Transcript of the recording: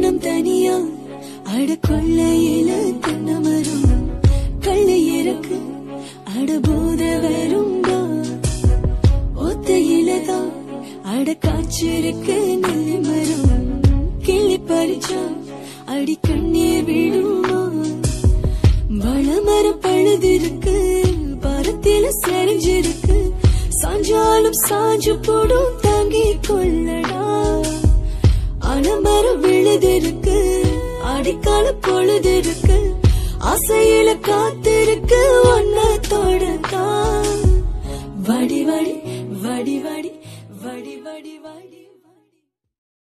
தினம் தனியா அட கொள்ளையில தென்னமரம் கள்ளை இறக்கு அட போத வரும்பா ஒத்தையில தான் அட காய்ச்சிருக்கு நெல்லி மரம் கிள்ளி பறிச்சா அடி கண்ணீர் விழுமா வளமரம் பழுதிருக்கு பரத்தில சரிஞ்சிருக்கு சாஞ்சாலும் சாஞ்சு போடும் தாங்கி கொள்ளடா அலமரம் விழுதிருக்கு அடிக்கால பொழுதிருக்கு ஆசையில காத்திருக்கு ஒன்ன தொடத்தான் வடி வடி வடி வடி வடி வடி வடி